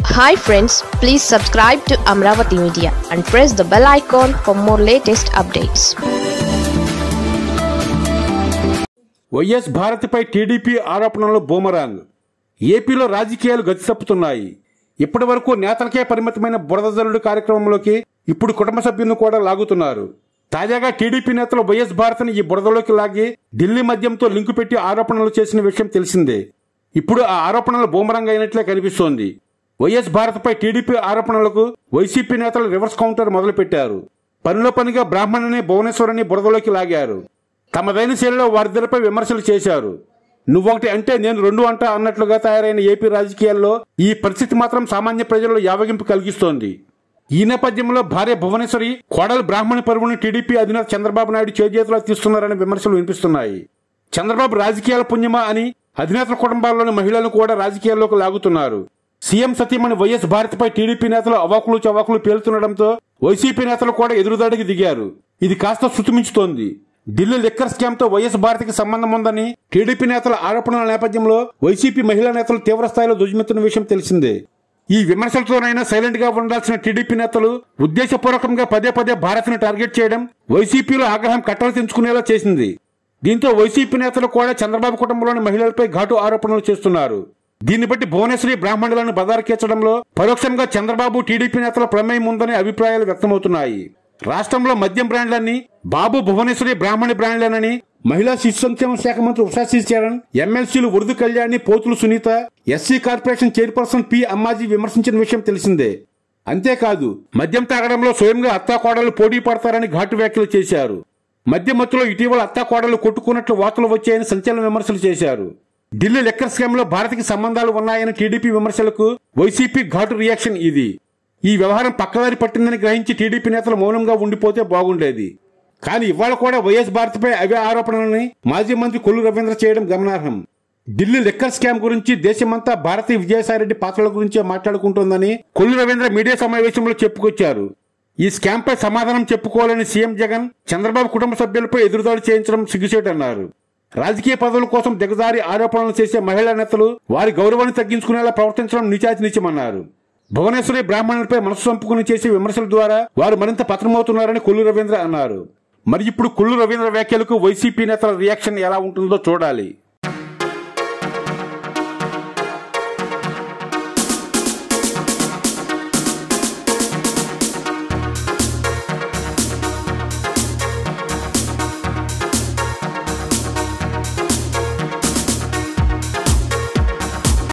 hi friends please subscribe to Amaravati media and press the bell icon for more latest updates YS భారతిపై TDP ఆరోపణలు boomerang ఏపీలో రాజకీయాలు గతి తప్పుతున్నాయి ఇప్పటి వరకు నేతలకే పరిమితమైన బురదజల్లుడు కార్యక్రమంలోకి ఇప్పుడు కుటుంబ సభ్యులను కూడా లాగుతున్నారు తాజాగా టీడీపీ నేతలు వైఎస్ భారతిని ఈ బురదలోకి లాగి ఢిల్లీ మద్యంతో లింకు పెట్టి ఆరోపణలు చేసిన విషయం తెలిసిందే ఇప్పుడు ఆ ఆరోపణలు బూమరంగ్ అయినట్లే కనిపిస్తోంది వైఎస్ భారత్పై టీడీపీ ఆరోపణలకు వైసీపీ నేతలు రివర్స్ కౌంటర్ మొదలుపెట్టారు పనిలో పనిగా బ్రాహ్మణుని భువనేశ్వరుని బురదలోకి లాగారు తమదైన శైలిలో వారిద్దరిపై విమర్శలు చేశారు నువ్వొకటి అంటే నేను రెండు అంటా అన్నట్లుగా తయారైన ఏపీ రాజకీయాల్లో ఈ పరిస్థితి మాత్రం సామాన్య ప్రజల్లో యావగింపు కలిగిస్తోంది ఈ నేపథ్యంలో భార్య భువనేశ్వరి కోడలు బ్రాహ్మణ పరువుని టీడీపీ అధినేత చంద్రబాబు నాయుడు చేజేతులా తీస్తున్నారనే విమర్శలు వినిపిస్తున్నాయి చంద్రబాబు రాజకీయాల పుణ్యమా అని అధినేతల కుటుంబాల్లోని మహిళలను కూడా రాజకీయాల్లోకి లాగుతున్నారు సీఎం సతీమణి వైఎస్ భారత్పై టీడీపీ నేతలు అవాకులు చవాకులు పేలుతుండటంతో వైసీపీ నేతలు కూడా ఎదురుదాడికి దిగారు ఇది కాస్త శృతిమించుతోంది ఢిల్లీ లిక్కర్ స్కామ్ తో వైఎస్ భారతికి సంబంధం ఉందని టీడీపీ నేతల ఆరోపణల నేపథ్యంలో వైసీపీ మహిళా నేతలు తీవ్ర స్థాయిలో దుజ్మెత్తిన విషయం తెలిసిందే ఈ విమర్శలతోనైనా సైలెంట్ గా ఉండాల్సిన టీడీపీ నేతలు ఉద్దేశపూర్వకంగా పదే పదే భారత్ని టార్గెట్ చేయడం వైసీపీలో ఆగ్రహం కట్టలు తెంచుకునేలా చేసింది దీంతో వైసీపీ నేతలు కూడా చంద్రబాబు కుటుంబంలోని మహిళలపై ఘాటు ఆరోపణలు చేస్తున్నారు దీన్ని బట్టి భువనేశ్వరి బ్రాహ్మణులను బదారికేర్చడంలో పరోక్షంగా చంద్రబాబు టీడీపీ నేతల ప్రమేయం ఉందనే అభిప్రాయాలు వ్యక్తమవుతున్నాయి రాష్ట్రంలో మద్యం బ్రాండ్లన్నీ బాబు భువనేశ్వరి బ్రాహ్మణి బ్రాండ్లేనని మహిళా శిశు సంక్షేమ శాఖ మంత్రి ఉషాశీ చరణ్ ఎమ్మెల్సీలు Varudu Kalyani Pothula Sunitha SC corporation chairperson P Ammaji విమర్శించిన విషయం తెలిసిందే అంతేకాదు మద్యం తాగడంలో స్వయంగా అత్తాకోడలు పోటీ పడతారని ఘాటు వ్యాఖ్యలు చేశారు మద్య మత్తులో ఇటీవల అత్తాకోడలు కొట్టుకున్నట్లు వార్తలు వచ్చాయని సంచలన విమర్శలు చేశారు ఢిల్లీ లెక్కర్ స్కామ్ లో భారత్కి సంబంధాలు ఉన్నాయని టీడీపీ విమర్శలకు వైసీపీ ఘాటు రియాక్షన్ ఇది ఈ వ్యవహారం పక్కదారి పట్టిందని గ్రహించి టీడీపీ నేతలు మౌనంగా ఉండిపోతే బాగుండేది కానీ ఇవాళ కూడా వైఎస్ భారత్పై అవే ఆరోపణలని మాజీ మంత్రి కొల్లు రవీంద్ర చేయడం గమనార్హం ఢిల్లీ లెక్కర్ స్కామ్ గురించి దేశమంతా భారతీయ విజయసాయిరెడ్డి పాత్రల గురించే మాట్లాడుకుంటోందని కొల్లు రవీంద్ర మీడియా సమావేశంలో చెప్పుకొచ్చారు ఈ స్కామ్ పై సమాధానం చెప్పుకోవాలని సీఎం జగన్ చంద్రబాబు కుటుంబ సభ్యులపై ఎదురుదాడి చేయించడం సిగ్గుచేటన్నారు రాజకీయ పదవుల కోసం దిగజారి ఆరోపణలు చేసే మహిళా నేతలు వారి గౌరవాన్ని తగ్గించుకునేలా ప్రవర్తించడం నిచాచి నిత్యమన్నారు భువనేశ్వరి బ్రాహ్మణులపై మనసు చంపుకుని చేసే విమర్శల ద్వారా వారు మరింత పతనమవుతున్నారని కొల్లు రవీంద్ర అన్నారు మరి ఇప్పుడు కొల్లు రవీంద్ర వ్యాఖ్యలకు వైసీపీ నేతల రియాక్షన్ ఎలా ఉంటుందో చూడాలి